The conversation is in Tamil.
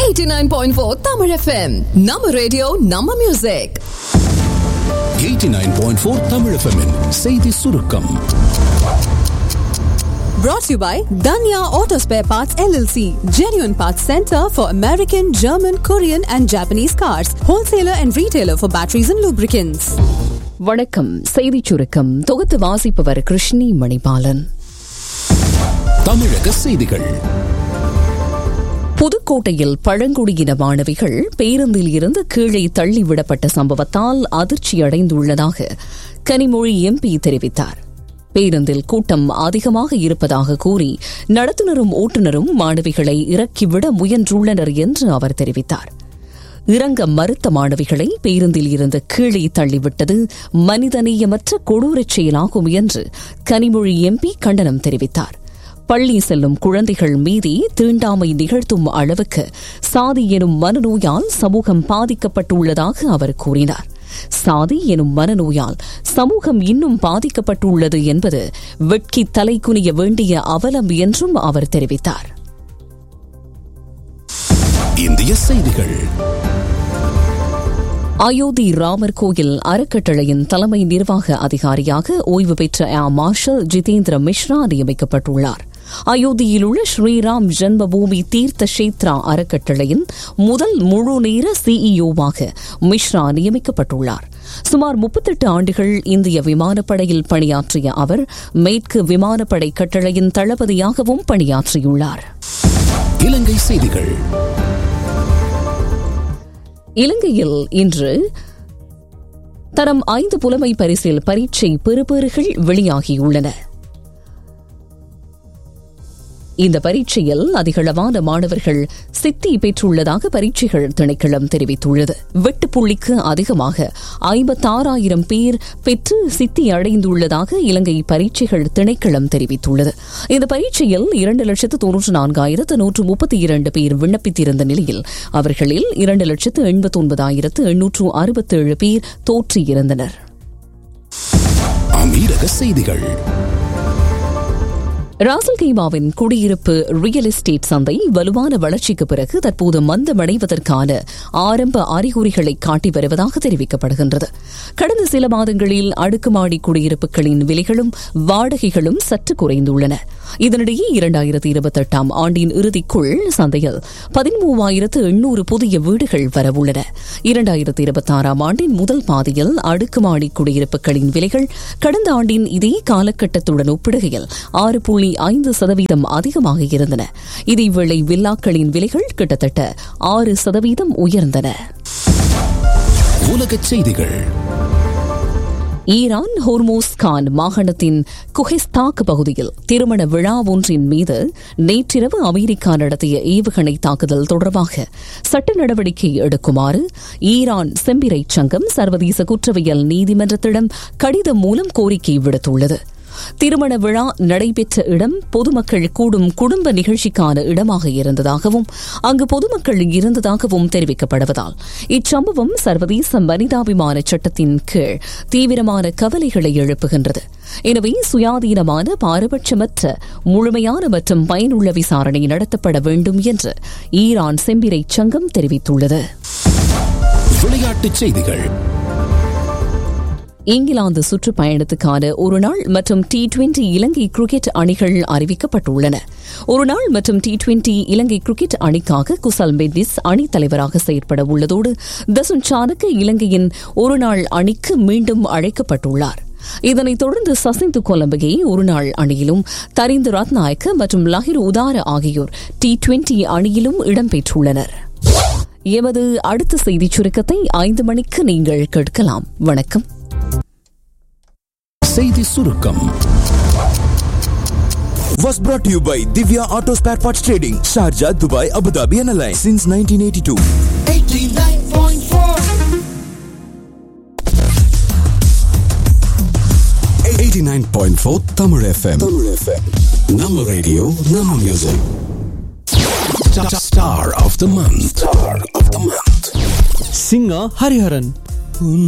89.4 Tamil FM. நம்ம ரேடியோ நம்ம மியூசிக் 89.4 தமிழ் எஃப்எம்மின் செய்தி சுருக்கம் brought to you by Danya Auto Spare Parts LLC, genuine parts center for American, German, Korean and Japanese cars, wholesaler and retailer for batteries and lubricants. வணக்கம் செய்திச் சுருக்கம் தொகுத்து வாசிப்பவர் கிருஷ்ணி மணிபாலன் தமிழக செய்திகள் புதுக்கோட்டையில் பழங்குடியின மாணவிகள் பேருந்தில் இருந்து கீழே தள்ளிவிடப்பட்ட சம்பவத்தால் அதிர்ச்சியடைந்துள்ளதாக கனிமொழி எம்பி தெரிவித்தார் பேருந்தில் கூட்டம் அதிகமாக இருப்பதாக கூறி நடத்துனரும் ஓட்டுநரும் மாணவிகளை இறக்கிவிட முயன்றுள்ளனர் என்று அவர் தெரிவித்தார் இறங்க மறுத்த மாணவிகளை பேருந்தில் இருந்து கீழே தள்ளிவிட்டது மனிதநேயமற்ற கொடூரச் செயலாகும் என்று கனிமொழி எம்பி கண்டனம் தெரிவித்தார் பள்ளி செல்லும் குழந்தைகள் மீதி தீண்டாமை நிகழ்த்தும் அளவுக்கு சாதி எனும் மனநோயால் சமூகம் பாதிக்கப்பட்டுள்ளதாக அவர் கூறினார் சாதி எனும் மனநோயால் சமூகம் இன்னும் பாதிக்கப்பட்டுள்ளது என்பது வெட்கி தலை குனிய வேண்டிய அவலம் என்றும் அவர் தெரிவித்தார் இந்திய செய்திகள் அயோத்தி ராமர் கோயில் அறக்கட்டளையின் தலைமை நிர்வாக அதிகாரியாக ஓய்வு பெற்ற ஏர் மார்ஷல் ஜிதேந்திர மிஸ்ரா நியமிக்கப்பட்டுள்ளார் அயோத்தியில் உள்ள ஸ்ரீராம் ஜென்மபூமி தீர்த்த கஷேத்ரா அறக்கட்டளையின் முதல் முழு நேர சிஇஓவாக மிஸ்ரா நியமிக்கப்பட்டுள்ளார் சுமார் முப்பத்தெட்டு ஆண்டுகள் இந்திய விமானப்படையில் பணியாற்றிய அவர் மேற்கு விமானப்படை கட்டளையின் தளபதியாகவும் பணியாற்றியுள்ளார் இலங்கை செய்திகள் இலங்கையில் இன்று தரம் ஐந்து புலமை பரிசில் பரீட்சை பெறுபேறுகள் வெளியாகியுள்ளன இந்த பரீட்சையில் அதிகளவான மாணவர்கள் சித்தி பெற்றுள்ளதாக பரீட்சைகள் திணைக்களம் தெரிவித்துள்ளது வெட்டு புள்ளிக்கு அதிகமாக ஐம்பத்தாறாயிரம் பேர் பெற்று சித்தி அடைந்துள்ளதாக இலங்கை பரீட்சைகள் திணைக்களம் தெரிவித்துள்ளது இந்த பரீட்சையில் இரண்டு லட்சத்து தொன்னூற்று நான்காயிரத்து நூற்று முப்பத்தி இரண்டு பேர் விண்ணப்பித்திருந்த நிலையில் அவர்களில் இரண்டு லட்சத்து எண்பத்தி ஒன்பதாயிரத்து எண்ணூற்று அறுபத்தேழு பேர் தோற்றியிருந்தனர் அமீரக செய்திகள் ராசல்கைமாவின் குடியிருப்பு ரியல் எஸ்டேட் சந்தை வலுவான வளர்ச்சிக்கு பிறகு தற்போது மந்தமடைவதற்கான ஆரம்ப அறிகுறிகளை காட்டி வருவதாக தெரிவிக்கப்படுகின்றது கடந்த சில மாதங்களில் அடுக்குமாடி குடியிருப்புகளின் விலைகளும் வாடகைகளும் சற்று குறைந்துள்ளன இதனிடையே இரண்டாயிரத்தி இருபத்தி எட்டாம் ஆண்டின் இறுதிக்குள் சந்தையில் பதிமூவாயிரத்து எண்ணூறு புதிய வீடுகள் வரவுள்ளன இரண்டாயிரத்தி இருபத்தி ஆறாம் ஆண்டின் முதல் பாதியில் அடுக்குமாடி குடியிருப்புகளின் விலைகள் கடந்த ஆண்டின் இதே காலகட்டத்துடன் ஒப்பிடுகையில் ஆறு புள்ளி ஐந்து சதவீதம் அதிகமாக இருந்தன இதேவேளை வில்லாக்களின் விலைகள் கிட்டத்தட்ட ஆறு சதவீதம் உயர்ந்தன உலக செய்திகள் ஈரான் ஹோர்மோஸ் கான் மாகாணத்தின் குஹிஸ்தாக் பகுதியில் திருமண விழா ஒன்றின் மீது நேற்றிரவு அமெரிக்கா நடத்திய ஏவுகணை தாக்குதல் தொடர்பாக சட்ட நடவடிக்கை எடுக்குமாறு ஈரான் செம்பிரை சங்கம் சர்வதேச குற்றவியல் நீதிமன்றத்திடம் கடிதம் மூலம் கோரிக்கை விடுத்துள்ளது திருமண விழா நடைபெற்ற இடம் பொதுமக்கள் கூடும் குடும்ப நிகழ்ச்சிக்கான இடமாக இருந்ததாகவும் அங்கு பொதுமக்கள் இருந்ததாகவும் தெரிவிக்கப்படுவதால் இச்சம்பவம் சர்வதேச மனிதாபிமான சட்டத்தின் கீழ் தீவிரமான கவலைகளை எழுப்புகின்றது எனவே சுயாதீனமான பாரபட்சமற்ற முழுமையான மற்றும் பயனுள்ள விசாரணை நடத்தப்பட வேண்டும் என்று ஈரான் செம்பிரை சங்கம் தெரிவித்துள்ளது விளையாட்டுச் செய்திகள் இங்கிலாந்து சுற்றுப்பயணத்துக்கான ஒருநாள் மற்றும் டி டுவெண்டி இலங்கை கிரிக்கெட் அணிகள் அறிவிக்கப்பட்டுள்ளன ஒருநாள் மற்றும் டி டுவெண்டி இலங்கை கிரிக்கெட் அணிக்காக குசல் மெண்டிஸ் அணித் தலைவராக செயற்பட உள்ளதோடு தசுன் சானக்கு இலங்கையின் ஒருநாள் அணிக்கு மீண்டும் அழைக்கப்பட்டுள்ளார் இதனைத் தொடர்ந்து சசிந்து கொலம்பகே ஒருநாள் அணியிலும் தரிந்து ரத்நாயக்க மற்றும் லஹிர் உதார ஆகியோர் டி டுவெண்டி அணியிலும் இடம்பெற்றுள்ளனர் எமது அடுத்த செய்திச் சுருக்கத்தை ஐந்து மணிக்கு நீங்கள் கேட்கலாம் வணக்கம் செய்தி சுருக்கம் was brought to you by Divya Auto Spare Parts Trading, Sharjah, Dubai, Abu Dhabi and Alliance since 1982. 89.4 Tamil FM Tamil FM நம்ம ரேடியோ நம்ம music star of the month star of the month singer Hariharan.